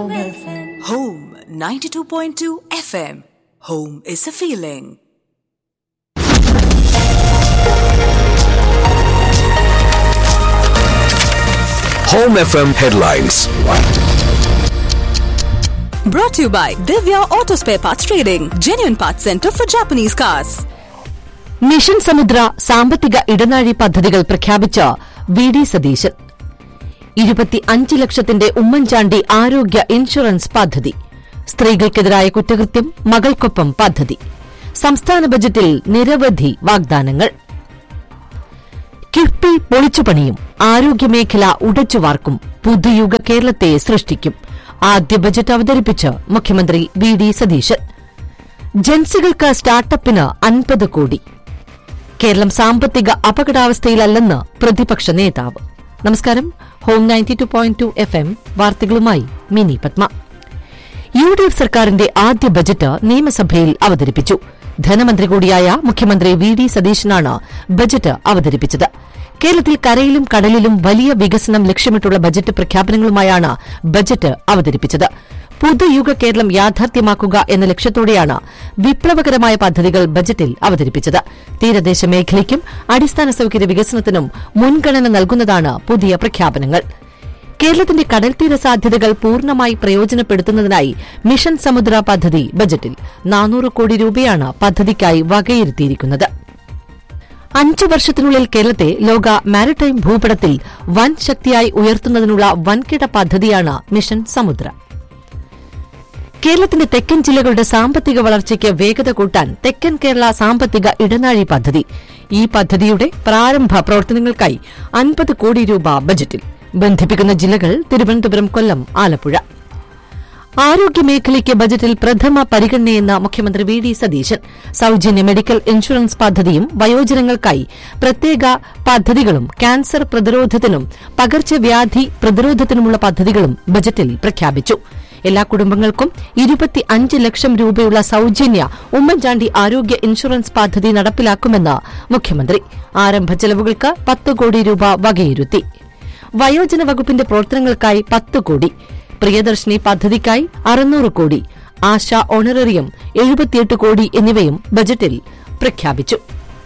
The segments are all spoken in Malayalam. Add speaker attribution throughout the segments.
Speaker 1: Home FM.
Speaker 2: Home 92.2 FM. Home is a feeling.
Speaker 3: Home FM headlines.
Speaker 2: Brought to you by Divya Auto Spare Parts Trading, genuine parts center for Japanese cars.
Speaker 4: Mission സമുദ്ര സാമ്പത്തിക ഇടനാഴി പദ്ധതികൾ പ്രഖ്യാപിച്ച വി ഡി സതീശൻ ഇരുപത്തി അഞ്ച് ലക്ഷത്തിന്റെ ഉമ്മൻചാണ്ടി ആരോഗ്യ ഇൻഷുറൻസ് പദ്ധതി സ്ത്രീകൾക്കെതിരായ കുറ്റകൃത്യം മകൾക്കൊപ്പം പദ്ധതി സംസ്ഥാന ബജറ്റിൽ നിരവധി വാഗ്ദാനങ്ങൾ കിഫ്ബി പൊളിച്ചുപണിയും ആരോഗ്യമേഖല ഉടച്ചുവാർക്കും പുതുയുഗ കേരളത്തെ സൃഷ്ടിക്കും ആദ്യ ബജറ്റ് അവതരിപ്പിച്ച് മുഖ്യമന്ത്രി വി ഡി സതീശൻ ജൻസികൾക്ക് സ്റ്റാർട്ടപ്പിന് അൻപത് കോടി കേരളം സാമ്പത്തിക അപകടാവസ്ഥയിലല്ലെന്ന് പ്രതിപക്ഷ നേതാവ് നമസ്കാരം ഹോം ninety two point two F M വാർത്തകളുമായി Mini Padma U D F സർക്കാരിന്റെ ആദ്യ ബജറ്റ് നിയമസഭയിൽ അവതരിപ്പിച്ചു ധനമന്ത്രി കൂടിയായ മുഖ്യമന്ത്രി വി ഡി സതീശനാണ് ബജറ്റ് അവതരിപ്പിച്ചത് കേരളത്തിൽ കരയിലും കടലിലും വലിയ വികസനം ലക്ഷ്യമിട്ടുള്ള ബജറ്റ് പ്രഖ്യാപനങ്ങളുമായാണ് ബജറ്റ് അവതരിപ്പിച്ചത് പുതുയുഗ കേരളം യാഥാർത്ഥ്യമാക്കുക എന്ന ലക്ഷ്യത്തോടെയാണ് വിപ്ലവകരമായ പദ്ധതികൾ ബജറ്റിൽ അവതരിപ്പിച്ചത് തീരദേശ മേഖലയ്ക്കും അടിസ്ഥാന സൌകര്യ വികസനത്തിനും മുൻഗണന നൽകുന്നതാണ് പുതിയ പ്രഖ്യാപനങ്ങൾ കേരളത്തിന്റെ കടൽത്തീര സാധ്യതകൾ പൂർണ്ണമായി പ്രയോജനപ്പെടുത്തുന്നതിനായി മിഷൻ സമുദ്ര പദ്ധതി ബജറ്റിൽ നാനൂറ് കോടി രൂപയാണ് പദ്ധതിക്കായി വകയിരുത്തിയിരിക്കുന്നത് അഞ്ചു വർഷത്തിനുള്ളിൽ കേരളത്തെ ലോക മാരിടൈം ഭൂപടത്തിൽ വൻ ശക്തിയായി ഉയർത്തുന്നതിനുള്ള വൻകിട പദ്ധതിയാണ് മിഷൻ സമുദ്ര കേരളത്തിന്റെ തെക്കൻ ജില്ലകളുടെ സാമ്പത്തിക വളർച്ചയ്ക്ക് വേഗത കൂട്ടാൻ തെക്കൻ കേരള സാമ്പത്തിക ഇടനാഴി പദ്ധതി ഈ പദ്ധതിയുടെ പ്രാരംഭ പ്രവർത്തനങ്ങൾക്കായി അൻപത് കോടി രൂപ ബജറ്റിൽ ബന്ധിപ്പിക്കുന്ന ജില്ലകൾ തിരുവനന്തപുരം കൊല്ലം ആലപ്പുഴ ആരോഗ്യമേഖലയ്ക്ക് ബജറ്റിൽ പ്രഥമ പരിഗണനയെന്ന മുഖ്യമന്ത്രി വി ഡി സതീശൻ സൌജന്യ മെഡിക്കൽ ഇൻഷുറൻസ് പദ്ധതിയും വയോജനങ്ങൾക്കായി പ്രത്യേക പദ്ധതികളും ക്യാൻസർ പ്രതിരോധത്തിനും പകർച്ചവ്യാധി പ്രതിരോധത്തിനുമുള്ള പദ്ധതികളും ബജറ്റിൽ പ്രഖ്യാപിച്ചു എല്ലാ കുടുംബങ്ങൾക്കും ഇരുപത്തി അഞ്ച് ലക്ഷം രൂപയുള്ള സൌജന്യ ഉമ്മൻചാണ്ടി ആരോഗ്യ ഇൻഷുറൻസ് പദ്ധതി നടപ്പിലാക്കുമെന്ന് മുഖ്യമന്ത്രി ആരംഭ ചെലവുകൾക്ക് പത്ത് കോടി രൂപ വകയിരുത്തി വയോജന വകുപ്പിന്റെ പ്രവർത്തനങ്ങൾക്കായി പത്ത് കോടി പ്രിയദർശിനി പദ്ധതിക്കായി അറുന്നൂറ് കോടി ആശ ഓണറേറിയം എഴുപത്തിയെട്ട് കോടി എന്നിവയും ബജറ്റിൽ പ്രഖ്യാപിച്ചു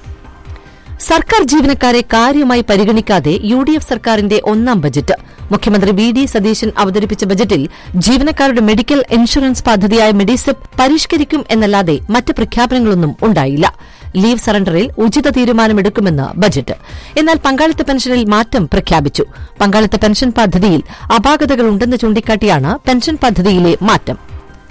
Speaker 4: സർക്കാർ ജീവനക്കാരെ കാര്യമായി പരിഗണിക്കാതെ യു ഡി എഫ് സർക്കാരിന്റെ ഒന്നാം ബജറ്റ് മുഖ്യമന്ത്രി വി ഡി സതീശൻ അവതരിപ്പിച്ച ബജറ്റിൽ ജീവനക്കാരുടെ മെഡിക്കൽ ഇൻഷുറൻസ് പദ്ധതിയായ മെഡിസെപ് പരിഷ്കരിക്കും എന്നല്ലാതെ മറ്റ് പ്രഖ്യാപനങ്ങളൊന്നും ഉണ്ടായില്ല ലീവ് സറണ്ടറിൽ ഉചിത തീരുമാനമെടുക്കുമെന്ന് ബജറ്റ് എന്നാൽ പങ്കാളിത്ത പെൻഷനിൽ മാറ്റം പ്രഖ്യാപിച്ചു പങ്കാളിത്ത പെൻഷൻ പദ്ധതിയിൽ അപാകതകളുണ്ടെന്ന് ചൂണ്ടിക്കാട്ടിയാണ് പെൻഷൻ പദ്ധതിയിലെ മാറ്റം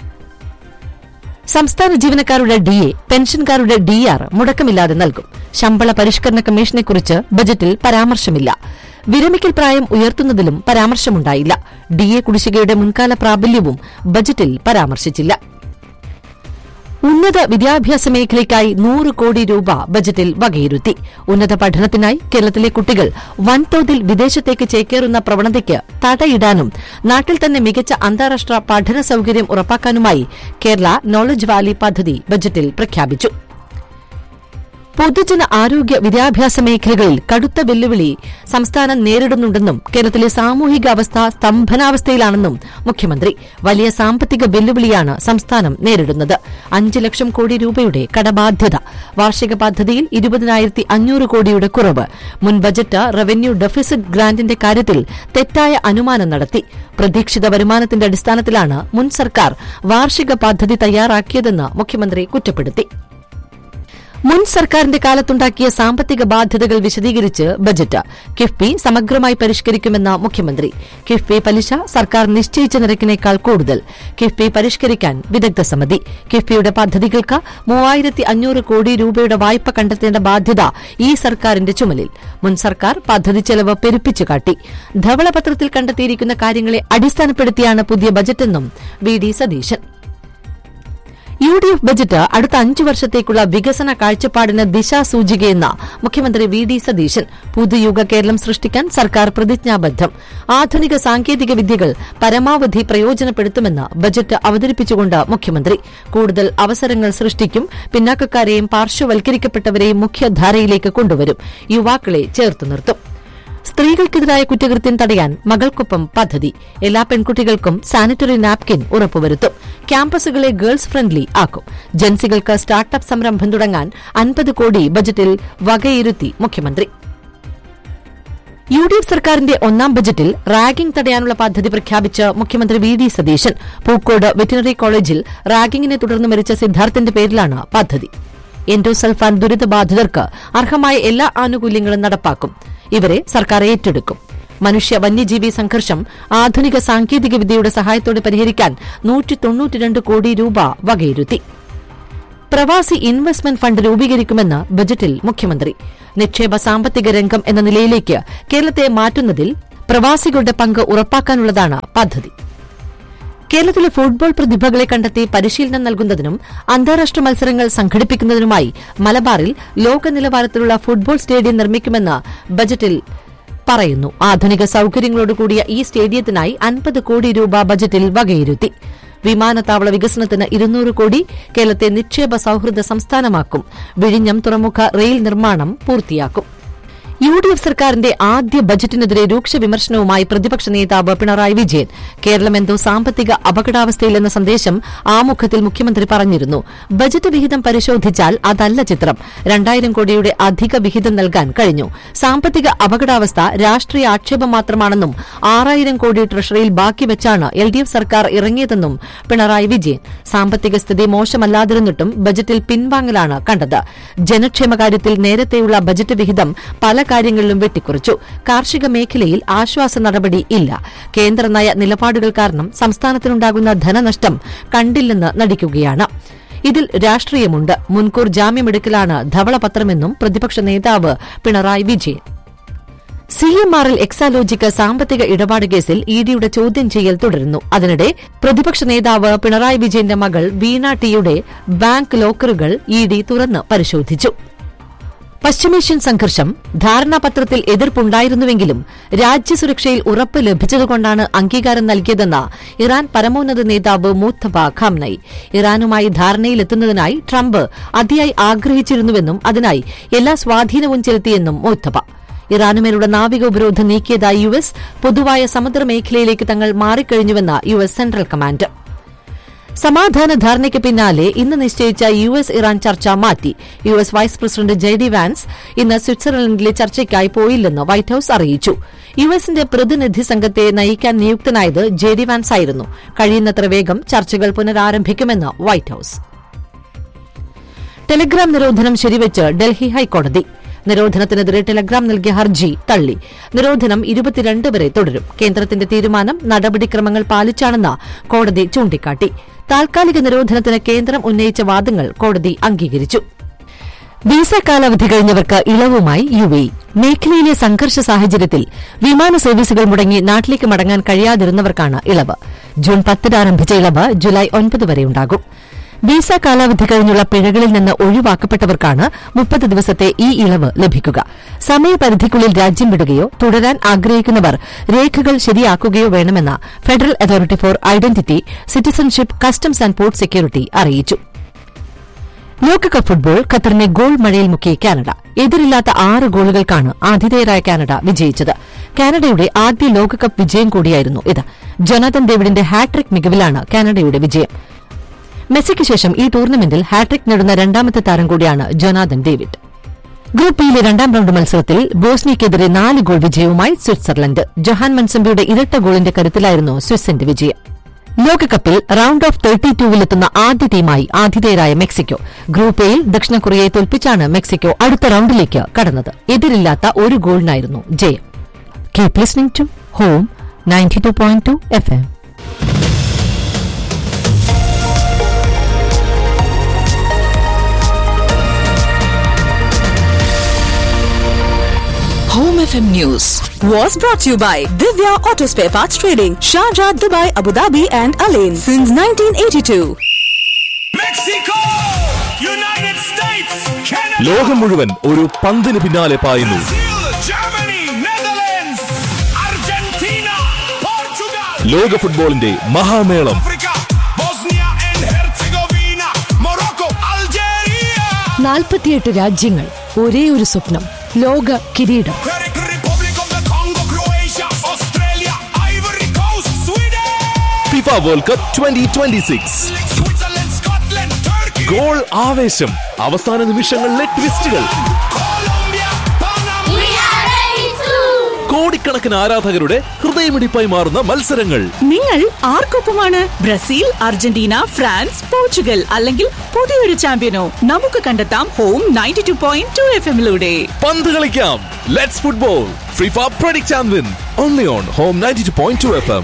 Speaker 4: സംസ്ഥാന ജീവനക്കാരുടെ ഡിഎ പെൻഷൻകാരുടെ ഡിആർ മുടക്കമില്ലാതെ നൽകും ശമ്പള പരിഷ്കരണ കമ്മീഷനെക്കുറിച്ച് ബജറ്റിൽ പരാമർശമില്ല വിരമിക്കൽ പ്രായം ഉയർത്തുന്നതിലും പരാമർശമുണ്ടായില്ല ഡിഎ കുടിശ്ശികയുടെ മുൻകാല പ്രാബല്യവും ബജറ്റിൽ പരാമർശിച്ചില്ല ഉന്നത വിദ്യാഭ്യാസ മേഖലയ്ക്കായി നൂറ് കോടി രൂപ ബജറ്റിൽ വകയിരുത്തി ഉന്നത പഠനത്തിനായി കേരളത്തിലെ കുട്ടികൾ വൻതോതിൽ വിദേശത്തേക്ക് ചേക്കേറുന്ന പ്രവണതയ്ക്ക് തടയിടാനും നാട്ടിൽ തന്നെ മികച്ച അന്താരാഷ്ട്ര പഠന സൌകര്യം ഉറപ്പാക്കാനുമായി കേരള നോളജ് വാലി പദ്ധതി ബജറ്റിൽ പ്രഖ്യാപിച്ചു പൊതുജന ആരോഗ്യ വിദ്യാഭ്യാസ മേഖലകളിൽ കടുത്ത വെല്ലുവിളി സംസ്ഥാനം നേരിടുന്നുണ്ടെന്നും കേരളത്തിലെ സാമൂഹിക അവസ്ഥ സ്തംഭനാവസ്ഥയിലാണെന്നും മുഖ്യമന്ത്രി വലിയ സാമ്പത്തിക വെല്ലുവിളിയാണ് സംസ്ഥാനം നേരിടുന്നത് അഞ്ച് ലക്ഷം കോടി രൂപയുടെ കടബാധ്യത വാർഷിക പദ്ധതിയിൽ ഇരുപതിനായിരത്തി അഞ്ഞൂറ് കോടിയുടെ കുറവ് മുൻ ബജറ്റ് റവന്യൂ ഡെഫിസിറ്റ് ഗ്രാന്റിന്റെ കാര്യത്തിൽ തെറ്റായ അനുമാനം നടത്തി പ്രതീക്ഷിത വരുമാനത്തിന്റെ അടിസ്ഥാനത്തിലാണ് മുൻ സർക്കാർ വാർഷിക പദ്ധതി തയ്യാറാക്കിയതെന്ന് മുഖ്യമന്ത്രി കുറ്റപ്പെടുത്തി മുൻ സർക്കാരിന്റെ കാലത്തുണ്ടാക്കിയ സാമ്പത്തിക ബാധ്യതകൾ വിശദീകരിച്ച് ബജറ്റ് കിഫ്ബി സമഗ്രമായി പരിഷ്കരിക്കുമെന്ന മുഖ്യമന്ത്രി കിഫ്ബി പലിശ സർക്കാർ നിശ്ചയിച്ച നിരക്കിനേക്കാൾ കൂടുതൽ കിഫ്ബി പരിഷ്കരിക്കാൻ വിദഗ്ധ സമിതി കിഫ്ബിയുടെ പദ്ധതികൾക്ക് മൂവായിരത്തി അഞ്ഞൂറ് കോടി രൂപയുടെ വായ്പ കണ്ടെത്തേണ്ട ബാധ്യത ഈ സർക്കാരിന്റെ ചുമലിൽ മുൻ സർക്കാർ പദ്ധതി ചെലവ് പെരുപ്പിച്ചു കാട്ടി ധവളപത്രത്തിൽ കണ്ടെത്തിയിരിക്കുന്ന കാര്യങ്ങളെ അടിസ്ഥാനപ്പെടുത്തിയാണ് പുതിയ ബജറ്റെന്നും V D Satheesan U D F budget അടുത്ത അഞ്ചു വർഷത്തേക്കുള്ള വികസന കാഴ്ചപ്പാടിന് ദിശാസൂചികയെന്ന മുഖ്യമന്ത്രി വി ഡി സതീശൻ പുതുയുഗ കേരളം സൃഷ്ടിക്കാൻ സർക്കാർ പ്രതിജ്ഞാബദ്ധം ആധുനിക സാങ്കേതിക വിദ്യകൾ പരമാവധി പ്രയോജനപ്പെടുത്തുമെന്ന് ബജറ്റ് അവതരിപ്പിച്ചുകൊണ്ട് മുഖ്യമന്ത്രി കൂടുതൽ അവസരങ്ങൾ സൃഷ്ടിക്കും പിന്നാക്കക്കാരെയും പാർശ്വവൽക്കരിക്കപ്പെട്ടവരെയും മുഖ്യധാരയിലേക്ക് കൊണ്ടുവരും യുവാക്കളെ ചേർത്തു നിർത്തും സ്ത്രീകൾക്കെതിരായ കുറ്റകൃത്യം തടയാൻ മകൾക്കൊപ്പം പദ്ധതി എല്ലാ പെൺകുട്ടികൾക്കും സാനിറ്ററി നാപ്കിൻ ഉറപ്പുവരുത്തും ക്യാമ്പസുകളെ ഗേൾസ് ഫ്രണ്ട്ലി ആക്കും ജൻസികൾക്ക് സ്റ്റാർട്ടപ്പ് സംരംഭം തുടങ്ങാൻ അൻപത് കോടി ബജറ്റിൽ വകയിരുത്തി മുഖ്യമന്ത്രി യു ഡി എഫ് സർക്കാരിന്റെ ഒന്നാം ബജറ്റിൽ റാഗിംഗ് തടയാനുള്ള പദ്ധതി പ്രഖ്യാപിച്ച് മുഖ്യമന്ത്രി V D Satheesan Pookode veterinary കോളേജിൽ റാഗിംഗിനെ തുടർന്ന് മരിച്ച സിദ്ധാർത്ഥിന്റെ പേരിലാണ് പദ്ധതി എൻഡോസൾഫാൻ ദുരിതബാധിതർക്ക് അർഹമായ എല്ലാ ആനുകൂല്യങ്ങളും നടപ്പാക്കും ഇവരെ സർക്കാർ ഏറ്റെടുക്കും മനുഷ്യ വന്യജീവി സംഘർഷം ആധുനിക സാങ്കേതിക വിദ്യയുടെ സഹായത്തോടെ പരിഹരിക്കാൻ നൂറ്റി തൊണ്ണൂറ്റിരണ്ട് കോടി രൂപ വകയിരുത്തി പ്രവാസി ഇൻവെസ്റ്റ്മെന്റ് ഫണ്ട് രൂപീകരിക്കുമെന്ന് ബജറ്റിൽ മുഖ്യമന്ത്രി നിക്ഷേപ സാമ്പത്തിക രംഗം എന്ന നിലയിലേക്ക് കേരളത്തെ മാറ്റുന്നതിൽ പ്രവാസികളുടെ പങ്ക് ഉറപ്പാക്കാനുള്ളതാണ് പദ്ധതി കേരളത്തിലെ ഫുട്ബോൾ പ്രതിഭകളെ കണ്ടെത്തി പരിശീലനം നൽകുന്നതിനും അന്താരാഷ്ട്ര മത്സരങ്ങൾ സംഘടിപ്പിക്കുന്നതിനുമായി മലബാറിൽ ലോക നിലവാരത്തിലുള്ള ഫുട്ബോൾ സ്റ്റേഡിയം നിർമ്മിക്കുമെന്ന് ബജറ്റിൽ പറയുന്നു ആധുനിക സൌകര്യങ്ങളോടുകൂടിയ ഈ സ്റ്റേഡിയത്തിനായി അൻപത് കോടി രൂപ ബജറ്റിൽ വകയിരുത്തി വിമാനത്താവള വികസനത്തിന് ഇരുന്നൂറ് കോടി കേരളത്തെ നിക്ഷേപ സൌഹൃദ സംസ്ഥാനമാക്കും വിഴിഞ്ഞം തുറമുഖ റെയിൽ നിർമ്മാണം പൂർത്തിയാക്കും യു ഡി എഫ് സർക്കാരിന്റെ ആദ്യ ബജറ്റിനെതിരെ രൂക്ഷ വിമർശനവുമായി പ്രതിപക്ഷ നേതാവ് പിണറായി വിജയൻ കേരളം എന്തോ സാമ്പത്തിക അപകടാവസ്ഥയിലെന്ന സന്ദേശം ആമുഖത്തിൽ മുഖ്യമന്ത്രി പറഞ്ഞിരുന്നു ബജറ്റ് വിഹിതം പരിശോധിച്ചാൽ അതല്ല ചിത്രം രണ്ടായിരം കോടിയുടെ അധിക വിഹിതം നൽകാൻ കഴിഞ്ഞു സാമ്പത്തിക അപകടാവസ്ഥ രാഷ്ട്രീയ ആക്ഷേപം മാത്രമാണെന്നും ആറായിരം കോടി ട്രഷറിയിൽ ബാക്കി വെച്ചാണ് എൽ ഡി എഫ് സർക്കാർ ഇറങ്ങിയതെന്നും പിണറായി വിജയൻ സാമ്പത്തിക സ്ഥിതി മോശമല്ലാതിരുന്നിട്ടും ബജറ്റിൽ പിൻവാങ്ങലാണ് കണ്ടത് ജനക്ഷേമകാര്യത്തിൽ നേരത്തെയുള്ള ബജറ്റ് വിഹിതം പല കാര്യങ്ങളിലും വെട്ടിക്കുറച്ചു കാർഷിക മേഖലയിൽ ആശ്വാസ നടപടി ഇല്ല കേന്ദ്ര നയ നിലപാടുകൾ കാരണം സംസ്ഥാനത്തിനുണ്ടാകുന്ന ധനനഷ്ടം കണ്ടില്ലെന്ന് നടിക്കുകയാണ് ഇതിൽ രാഷ്ട്രീയമുണ്ട് മുൻകൂർ ജാമ്യമെടുക്കലാണ് ധവളപത്രമെന്നും പ്രതിപക്ഷ നേതാവ് പിണറായി വിജയൻ സി എം ആറിൽ എക്സാലോജിക്ക് സാമ്പത്തിക ഇടപാട് കേസിൽ ഇ ഡിയുടെ ചോദ്യം ചെയ്യൽ തുടരുന്നു അതിനിടെ പ്രതിപക്ഷ നേതാവ് പിണറായി വിജയന്റെ മകൾ വീണ ടിയുടെ ബാങ്ക് ലോക്കറുകൾ ഇ ഡി തുറന്ന് പരിശോധിച്ചു പശ്ചിമേഷ്യൻ സംഘർഷം ധാരണാപത്രത്തിൽ എതിർപ്പുണ്ടായിരുന്നുവെങ്കിലും രാജ്യസുരക്ഷയിൽ ഉറപ്പ് ലഭിച്ചതുകൊണ്ടാണ് അംഗീകാരം നൽകിയതെന്ന് ഇറാൻ പരമോന്നത നേതാവ് മൂത്തബ ഖംനൈ ഇറാനുമായി ധാരണയിലെത്തുന്നതിനായി ട്രംപ് അതിയായി ആഗ്രഹിച്ചിരുന്നുവെന്നും അതിനായി എല്ലാ സ്വാധീനവും ചെലുത്തിയെന്നും മൂത്തബ ഇറാനുമേലുള്ള നാവിക ഉപരോധം നീക്കിയതായി യു എസ് പൊതുവായ സമുദ്ര മേഖലയിലേക്ക് തങ്ങൾ മാറിക്കഴിഞ്ഞുവെന്ന് യു എസ് സെൻട്രൽ കമാൻഡ് സമാധാന ധാരണയ്ക്ക് പിന്നാലെ ഇന്ന് നിശ്ചയിച്ച യു എസ് ഇറാൻ ചർച്ച മാറ്റി U S vice president J D Vance ഇന്ന് സ്വിറ്റ്സർലൻഡിലെ ചർച്ചയ്ക്കായി പോയില്ലെന്ന് വൈറ്റ് ഹൌസ് അറിയിച്ചു യു എസിന്റെ പ്രതിനിധി സംഘത്തെ നയിക്കാൻ നിയുക്തനായത് ജെ ഡി വാൻസ് ആയിരുന്നു കഴിയുന്നത്ര വേഗം ചർച്ചകൾ പുനരാരംഭിക്കുമെന്ന് വൈറ്റ് ഹൌസ് ടെലഗ്രാം നിരോധനം ശരിവെച്ച് ഡൽഹി ഹൈക്കോടതി നിരോധനത്തിനെതിരെ ടെലഗ്രാം നൽകിയ ഹർജി തള്ളി നിരോധനം ഇരുപത്തിരണ്ട് വരെ തുടരും കേന്ദ്രത്തിന്റെ തീരുമാനം നടപടിക്രമങ്ങൾ പാലിച്ചാണെന്ന് കോടതി ചൂണ്ടിക്കാട്ടി താൽക്കാലിക നിരോധനത്തിന് കേന്ദ്രം ഉന്നയിച്ച വാദങ്ങൾ കോടതി അംഗീകരിച്ചു വിസ കാലാവധി കഴിഞ്ഞവർക്ക് ഇളവുമായി യു എ മേഖലയിലെ സംഘർഷ സാഹചര്യത്തിൽ വിമാന സർവീസുകൾ മുടങ്ങി നാട്ടിലേക്ക് മടങ്ങാൻ കഴിയാതിരുന്നവർക്കാണ് ഇളവ് ജൂൺ പത്തിന് ആരംഭിച്ച ഇളവ് ജൂലൈ ഒൻപത് വരെയുണ്ടാകും വിസ കാലാവധി കഴിഞ്ഞുള്ള പിഴകളിൽ നിന്ന് ഒഴിവാക്കപ്പെട്ടവർക്കാണ് മുപ്പത് ദിവസത്തെ ഈ ഇളവ് ലഭിക്കുക സമയപരിധിക്കുള്ളിൽ രാജ്യം വിടുകയോ തുടരാൻ ആഗ്രഹിക്കുന്നവർ രേഖകൾ ശരിയാക്കുകയോ വേണമെന്ന് federal authority for identity citizenship customs and port security അറിയിച്ചു ലോകകപ്പ് ഫുട്ബോൾ ഖത്തറിനെ ഗോൾ മഴയിൽ മുക്കി കാനഡ എതിരില്ലാത്ത ആറ് ഗോളുകൾക്കാണ് ആതിഥേയരായ കാനഡ വിജയിച്ചത് കാനഡയുടെ ആദ്യ ലോകകപ്പ് വിജയം കൂടിയായിരുന്നു ഇത് ജൊനാഥൻ ഡേവിഡിന്റെ ഹാട്രിക് മികവിലാണ് കാനഡയുടെ വിജയം മെസ്സിക്ക് ശേഷം ഈ ടൂർണമെന്റിൽ ഹാട്രിക് നേടുന്ന രണ്ടാമത്തെ താരം കൂടിയാണ് ജൊനാഥൻ ഡേവിഡ് ഗ്രൂപ്പ് ബിയിലെ രണ്ടാം റൌണ്ട് മത്സരത്തിൽ ബോസ്നിയക്കെതിരെ നാല് ഗോൾ വിജയവുമായി സ്വിറ്റ്സർലൻഡ് ജൊഹാൻ മൻസംബിയുടെ ഇരട്ട ഗോളിന്റെ കരുത്തിലായിരുന്നു സ്വിസിന്റെ വിജയം ലോകകപ്പിൽ റൌണ്ട് ഓഫ് തേർട്ടി ടൂവിലെത്തുന്ന ആദ്യ ടീമായി ആതിഥേയരായ മെക്സിക്കോ ഗ്രൂപ്പ് എയിൽ ദക്ഷിണ കൊറിയയെ തോൽപ്പിച്ചാണ് മെക്സിക്കോ അടുത്ത റൌണ്ടിലേക്ക് കടന്നത് എതിരില്ലാത്ത ഒരു ഗോളിനായിരുന്നു ജയം keep listening to Home ninety two point two F M
Speaker 2: Home FM News was brought to you by Divya Auto Spare Parts Trading, Sharjah, Dubai, Abu Dhabi, and Alain since 1982.
Speaker 1: Mexico! United States! Canada!
Speaker 3: ലോകം മുഴുവൻ ഒരു പന്തിന് പിന്നാലെ പായുന്നു
Speaker 1: Brazil! Germany! Netherlands! Argentina! Portugal!
Speaker 3: ലോക ഫുട്ബോളിന്റെ മഹാമേളം
Speaker 1: Africa! Bosnia and Herzegovina! Morocco! Algeria!
Speaker 5: നാൽപ്പത്തിയെട്ട് രാജ്യങ്ങൾ ഒരേ ഒരു സ്വപ്നം ലോക കിരീടം
Speaker 1: Republic of the Congo!
Speaker 3: FIFA World Cup twenty twenty six
Speaker 1: Switzerland, Scotland, Turkey,
Speaker 3: goal ആവേശം അവസാന നിമിഷങ്ങളിലെ ട്വിസ്റ്റുകൾ
Speaker 1: Colombia, Panama.
Speaker 5: We are ready to.
Speaker 3: കോടിക്കണക്കിന് ആരാധകരുടെ ഹൃദയമിടിപ്പായി മാറുന്ന മത്സരങ്ങൾ
Speaker 6: നിങ്ങൾ ആർക്കൊപ്പമാണ് ബ്രസീൽ അർജന്റീന ഫ്രാൻസ് പോർച്ചുഗൽ അല്ലെങ്കിൽ പുതിയൊരു ചാമ്പ്യനോ നമുക്ക് കണ്ടെത്താം Home ninety two point two F എമ്മിലൂടെ
Speaker 3: പന്ത് കളിക്കാം let's football FIFA predict and win only on Home ninety two point two F M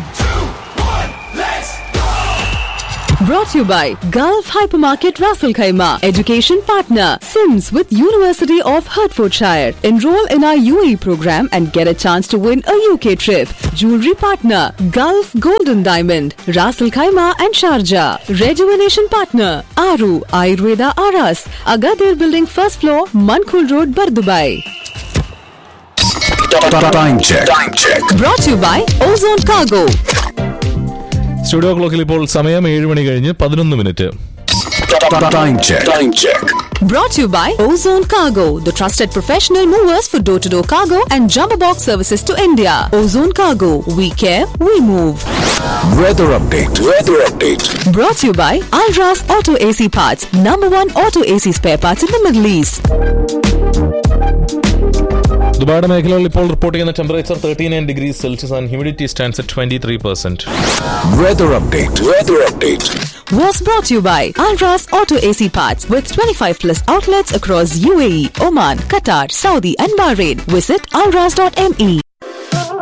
Speaker 2: Brought to you by Gulf Hypermarket Raffle Khaima, education partner, Sims with University of Hertfordshire. Enroll in our UAE program and get a chance to win a UK trip. Jewelry partner, Gulf Golden Diamond, Raffle Khaima and Sharjah. Rejuvenation partner, Aru Ayurveda Aras, Agadir Building first floor, Mankul Road, Bardubai.
Speaker 1: Time check. Time check.
Speaker 2: Brought to you by Ozone Cargo.
Speaker 3: Studio ക്ലോക്കിൽ ഇപ്പോൾ സമയം ഏഴ് മണി കഴിഞ്ഞ് പതിനൊന്ന് minute
Speaker 1: Time check. Time check.
Speaker 2: Brought to you by Ozone Cargo, the trusted professional movers for door to door cargo and jumbo box services to India. Ozone Cargo, we care, we move.
Speaker 1: Weather update. Weather update.
Speaker 2: Brought to you by Alras Auto AC Parts, number one auto AC spare parts in the Middle East.
Speaker 3: ദുബായുടെ മേഖലകളിൽ ഇപ്പോൾ റിപ്പോർട്ട് ചെയ്യുന്ന temperature thirty nine degree Celsius and humidity stands at twenty three percent
Speaker 1: Weather update. Weather update.
Speaker 2: Was brought to you by Alras Auto AC Parts with 25 plus outlets across UAE, Oman, Qatar, Saudi, and Bahrain. Visit alras.me.